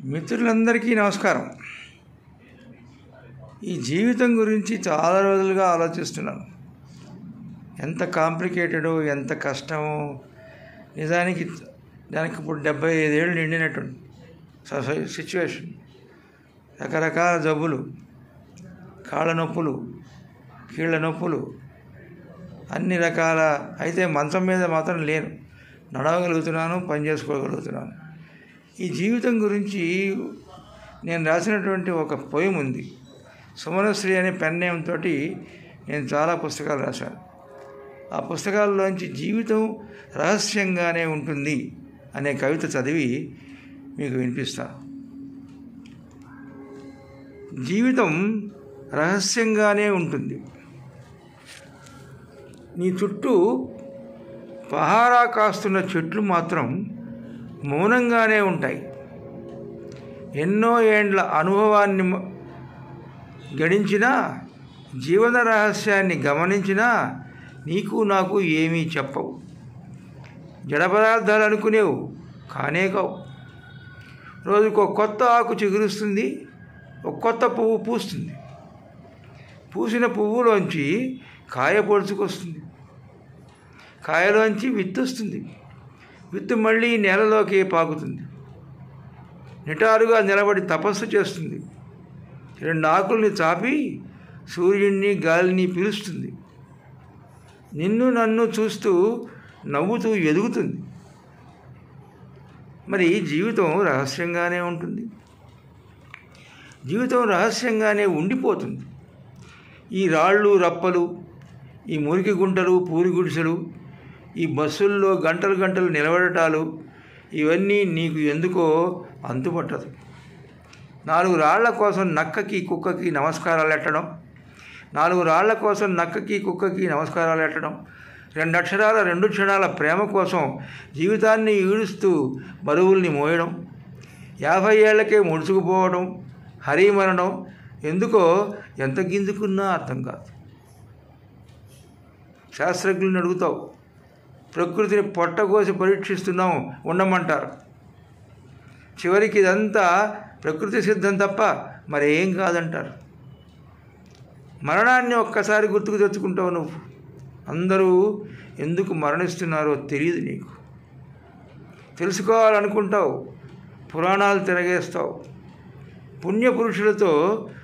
మిత్రులందరికీ నమస్కారం ఈ జీవితం గురించి చాలా రోజులుగా ఆలోచిస్తున్నాను ఎంత కాంప్లికేటెడో ఎంత కష్టమో నిజానికి దానికి ఇప్పుడు డెబ్బై ఐదేళ్ళు నిండినటువంటి సిచ్యువేషన్ రకరకాల జబ్బులు కాళ్ళ నొప్పులు కీళ్ళ నొప్పులు అన్ని రకాల అయితే మంచం మీద మాత్రం లేను నడవగలుగుతున్నాను పని చేసుకోగలుగుతున్నాను ఈ జీవితం గురించి నేను రాసినటువంటి ఒక పోయం ఉంది సుమనశ్రీ అనే పెన్ నేమ్తో నేను చాలా పుస్తకాలు రాశాను ఆ పుస్తకాల్లోంచి జీవితం రహస్యంగానే ఉంటుంది అనే కవిత చదివి మీకు వినిపిస్తాను జీవితం రహస్యంగానే ఉంటుంది నీ చుట్టూ పహారా కాస్తున్న చెట్లు మాత్రం మౌనంగానే ఉంటాయి ఎన్నో ఏండ్ల అనుభవాన్ని మ- గడించినా జీవన రహస్యాన్ని గమనించినా నీకు నాకు ఏమీ చెప్పవు జడ పదార్థాలు అనుకునేవు కానే కావు రోజుకు ఒక కొత్త ఆకు చిగురుస్తుంది ఒక కొత్త పువ్వు పూస్తుంది పూసిన పువ్వులోంచి కాయ పొడుచుకొస్తుంది కాయలోంచి విత్తు వస్తుంది విత్తు మళ్ళీ నేలలోకి పాకుతుంది నిటారుగా నిలబడి తపస్సు చేస్తుంది రెండు ఆకుల్ని చాపి సూర్యుడిని గాలిని పిలుస్తుంది నిన్ను నన్ను చూస్తూ నవ్వుతూ ఎదుగుతుంది మరి జీవితం రహస్యంగానే ఉంటుంది జీవితం రహస్యంగానే ఉండిపోతుంది ఈ రాళ్ళు రప్పలు ఈ మురికి గుంటలు పూరి గుడిసెలు ఈ బస్సుల్లో గంటలు గంటలు నిలబడటాలు ఇవన్నీ నీకు ఎందుకో అంతుపట్టదు నాలుగు రాళ్ల కోసం నక్కకి కుక్కకి నమస్కారాలు ఎట్టడం నాలుగు రాళ్ల కోసం నక్కకి కుక్కకి నమస్కారాలు ఎట్టడం రెండు అక్షరాల రెండు క్షణాల ప్రేమ కోసం జీవితాన్ని ఈడుస్తూ బరువుల్ని మోయడం యాభై ఏళ్లకే ముడుచుకుపోవడం హరిమరణం ఎందుకో ఎంత గింజుకున్నా అర్థం కాదు శాస్త్రజ్ఞులను అడుగుతావు ప్రకృతిని పొట్టకోసి పరీక్షిస్తున్నాం ఉండమంటారు చివరికి ఇదంతా ప్రకృతి సిద్ధం తప్ప మరేం కాదంటారు మరణాన్ని ఒక్కసారి గుర్తుకు తెచ్చుకుంటావు నువ్వు అందరూ ఎందుకు మరణిస్తున్నారో తెలియదు నీకు తెలుసుకోవాలనుకుంటావు పురాణాలు తిరగేస్తావు పుణ్యపురుషులతో